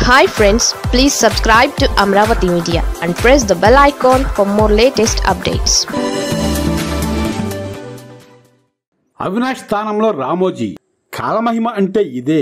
hi friends please subscribe to Amaravati Media and press the bell icon for more latest updates Avinash స్థానంలో రామోజీ కాలమహిమ అంటే ఇదే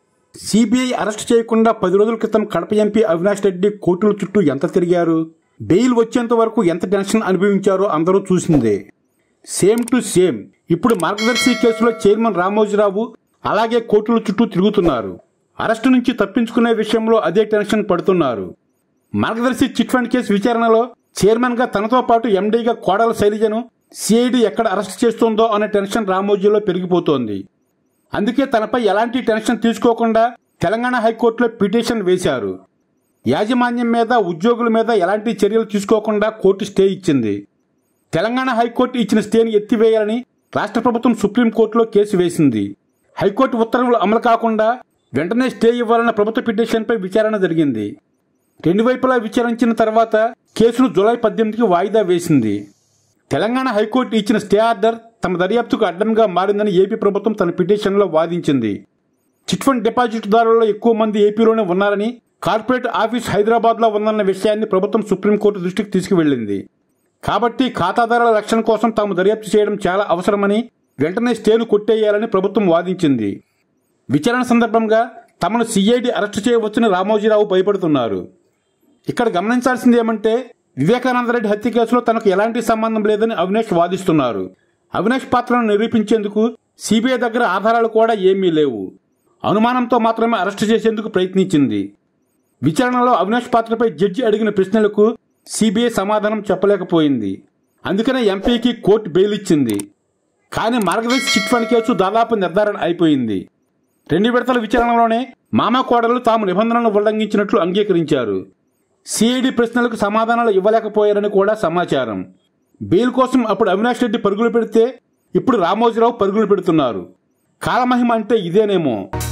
CBI arrest చేయకుండా పది రోజుల క్రితం కడప ఎంపీ అవినాష్ రెడ్డి కోర్టుల చుట్టూ ఎంత తిరిగారు బెయిల్ వచ్చేంత వరకు ఎంత టెన్షన్ అనుభవించారో అందరూ చూసిందే సేమ్ టు సేమ్ ఇప్పుడు మార్గదర్శి కేసులో చైర్మన్ రామోజీరావు అలాగే కోర్టుల చుట్టూ తిరుగుతున్నారు అరెస్టు నుంచి తప్పించుకునే విషయంలో అదే టెన్షన్ పడుతున్నారు మార్గదర్శి చిట్ ఫండ్ కేసు విచారణలో చైర్మన్ గా తనతో పాటు ఎండీగా కోడల శైలజను సిఐడి ఎక్కడ అరెస్ట్ చేస్తుందో అనే టెన్షన్ రామోజీలో పెరిగిపోతోంది అందుకే తనపై ఎలాంటి టెన్షన్ తీసుకోకుండా తెలంగాణ హైకోర్టులో పిటిషన్ వేశారు యాజమాన్యం మీద ఉద్యోగుల మీద ఎలాంటి చర్యలు తీసుకోకుండా కోర్టు స్టే ఇచ్చింది తెలంగాణ హైకోర్టు ఇచ్చిన స్టేని ఎత్తివేయాలని రాష్ట్ర ప్రభుత్వం సుప్రీంకోర్టులో కేసు వేసింది హైకోర్టు ఉత్తర్వులు అమలు కాకుండా వెంటనే స్టే ఇవ్వాలన్న ప్రభుత్వ పిటిషన్పై విచారణ జరిగింది రెండు వైపులా విచారించిన తర్వాత కేసును జూలై పద్దెనిమిదికి వాయిదా వేసింది తెలంగాణ హైకోర్టు ఇచ్చిన స్టే ఆర్డర్ తమ దర్యాప్తుకు అడ్డంగా మారిందని ఏపీ ప్రభుత్వం తన పిటిషన్లో వాదించింది చిట్ ఫండ్ డిపాజిట్దారులలో ఎక్కువ మంది ఏపీలోనే ఉన్నారని కార్పొరేట్ ఆఫీస్ హైదరాబాద్లో ఉందన్న విషయాన్ని ప్రభుత్వం సుప్రీంకోర్టు దృష్టికి తీసుకువెళ్లింది కాబట్టి ఖాతాదారుల రక్షణ కోసం తాము దర్యాప్తు చేయడం చాలా అవసరమని వెంటనే స్టేను కొట్టేయాలని ప్రభుత్వం వాదించింది విచారణ సందర్భంగా తమను సిఐడి అరెస్టు చేయవచ్చని రామోజీరావు భయపడుతున్నారు ఇక్కడ గమనించాల్సింది ఏమంటే వివేకానందరెడ్డి హత్య కేసులో తనకు ఎలాంటి సంబంధం లేదని అవినాష్ వాదిస్తున్నారు అవినాష్ పాత్రను నిరూపించేందుకు సిబిఐ దగ్గర ఆధారాలు కూడా ఏమీ లేవు అనుమానంతో మాత్రమే అరెస్టు చేసేందుకు ప్రయత్నించింది విచారణలో అవినాష్ పాత్రపై జడ్జి అడిగిన ప్రశ్నలకు సిబిఐ సమాధానం చెప్పలేకపోయింది అందుకనే ఎంపీకి కోర్టు బెయిల్ ఇచ్చింది కానీ మార్గదర్శి చిట్ ఫండ్ కేసు దాదాపు నిర్ధారణ అయిపోయింది రెండు విడతల విచారణలోనే మామ కోడలు తాము నిబంధనలను ఉల్లంఘించినట్లు అంగీకరించారు సిఐడి ప్రశ్నలకు సమాధానాలు ఇవ్వలేకపోయారని కూడా సమాచారం బెయిల్ కోసం అప్పుడు అవినాష్ రెడ్డి పరుగులు పెడితే ఇప్పుడు రామోజీరావు పరుగులు పెడుతున్నారు కాలమహిమ అంటే ఇదేనేమో